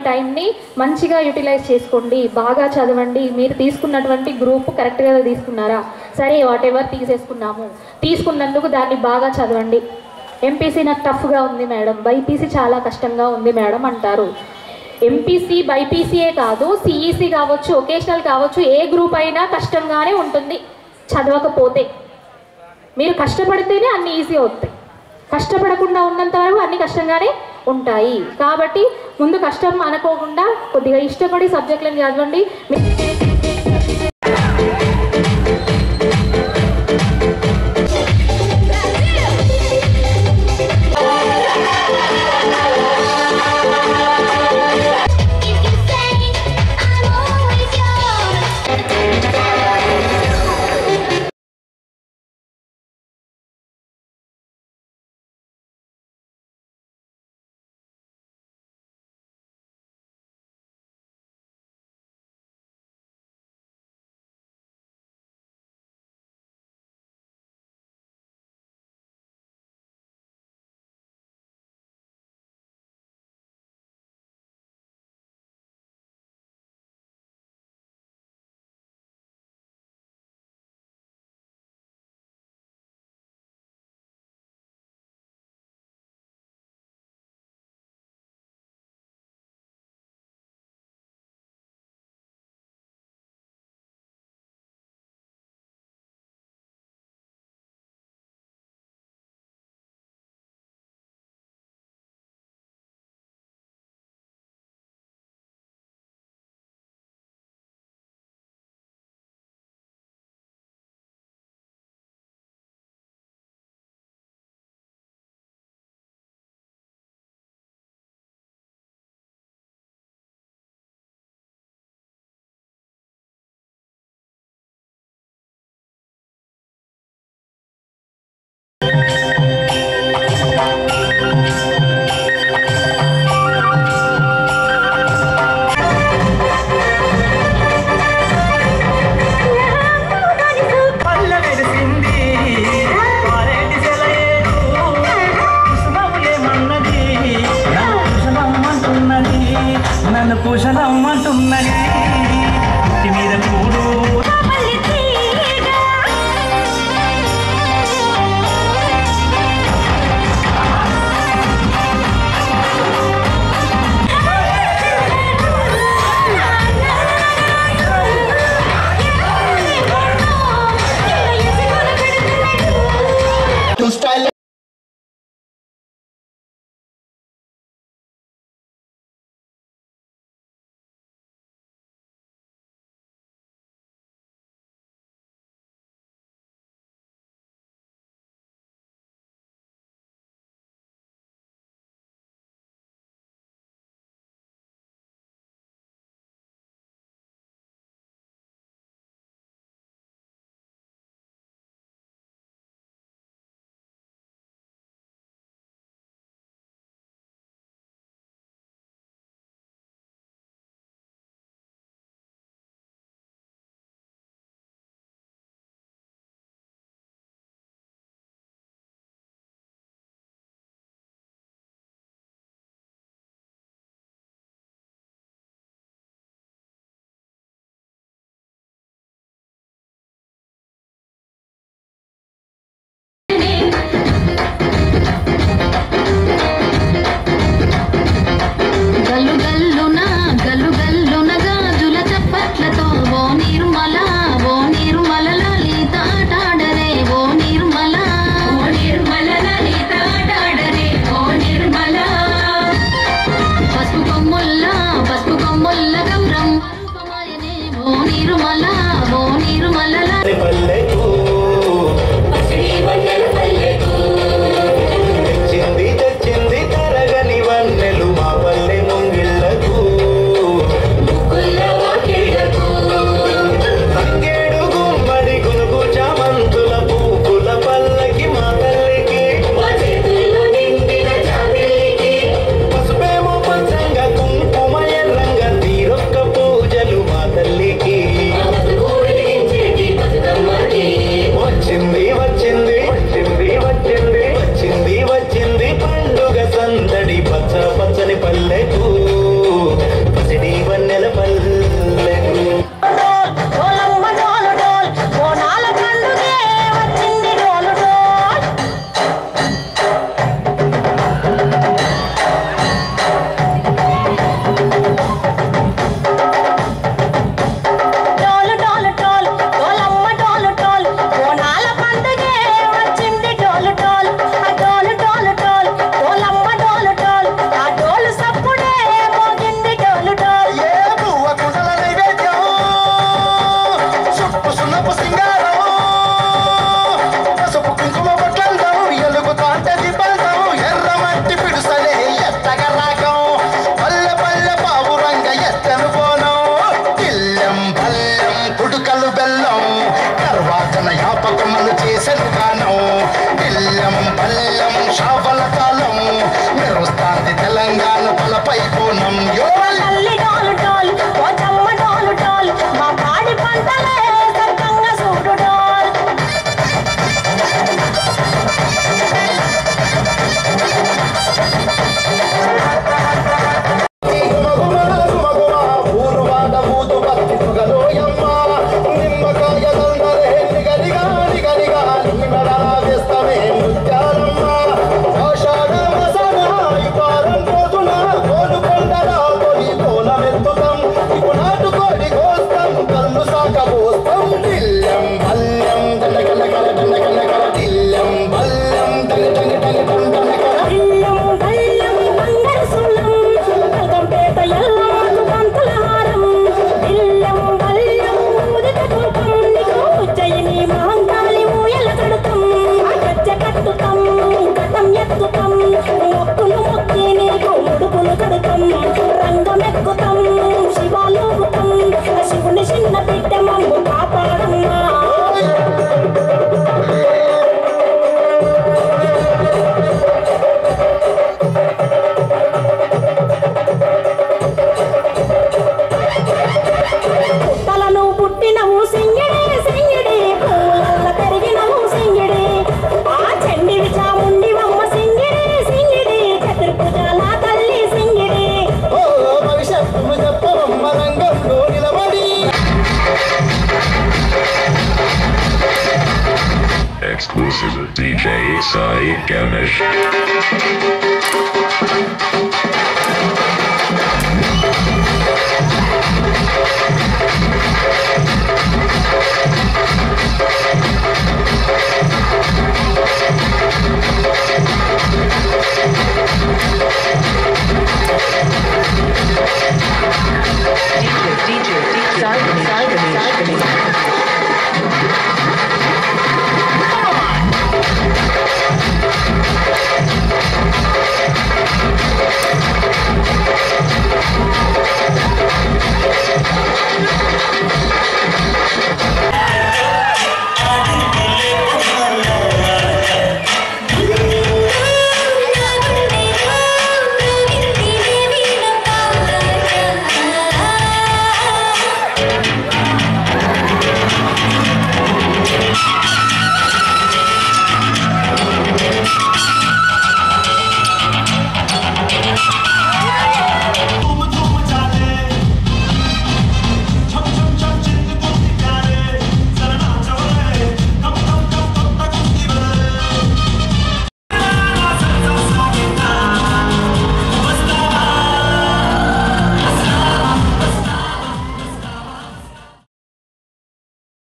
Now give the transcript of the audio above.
టైంని మంచిగా యూటిలైజ్ చేసుకోండి బాగా చదవండి మీరు తీసుకున్నటువంటి గ్రూప్ కరెక్ట్గా తీసుకున్నారా సరే వాట్ ఎవర్ తీసేసుకున్నాము తీసుకున్నందుకు దాన్ని బాగా చదవండి ఎంపీసీ నాకు టఫ్గా ఉంది మేడం బైపీసీ చాలా కష్టంగా ఉంది మేడం అంటారు ఎంపీసీ బైపీసీయే కాదు సిఈసీ కావచ్చు ఒకేషనల్ కావచ్చు ఏ గ్రూప్ అయినా కష్టంగానే ఉంటుంది చదవకపోతే మీరు కష్టపడితేనే అన్ని ఈజీ అవుతాయి కష్టపడకుండా ఉన్నంత వరకు అన్ని కష్టంగానే ఉంటాయి కాబట్టి ముందు కష్టం అనుకోకుండా కొద్దిగా ఇష్టపడి సబ్జెక్టులను చదవండి మీ- ఇల్లం బల్లం బంగారు సుల్లం కల్కంపేట ఎల్లమ్మకు పంతుల హారం ఇల్లం బల్లం ఊదిత ధూపం నీకు ఉజ్జయిని మహంకాళి ఊయల కడుతాం గజ్జ కట్టుతాం గతం ఎత్తుతాం మొక్కులు మొక్కి నీకు ముడుపులు కడుతాం రంగమెక్కుతాం శివాలోకుతాం శివుని చిన్న బిడ్డ మమ్ము కాపాడమ్మా పుట్టలను పుట్టినవు సింగిడి సింగిడి పూలల్ల పెరిగినవు సింగిడి ఆ చండివి చాముండి అమ్మ సింగిడి సింగిడి చతుర్భుజాల తల్లి సింగిడి ఓ భవిష్యత్తు చెప్పవమ్మ రంగంలో నిలబడి Exclusive DJ Sai Ganesh.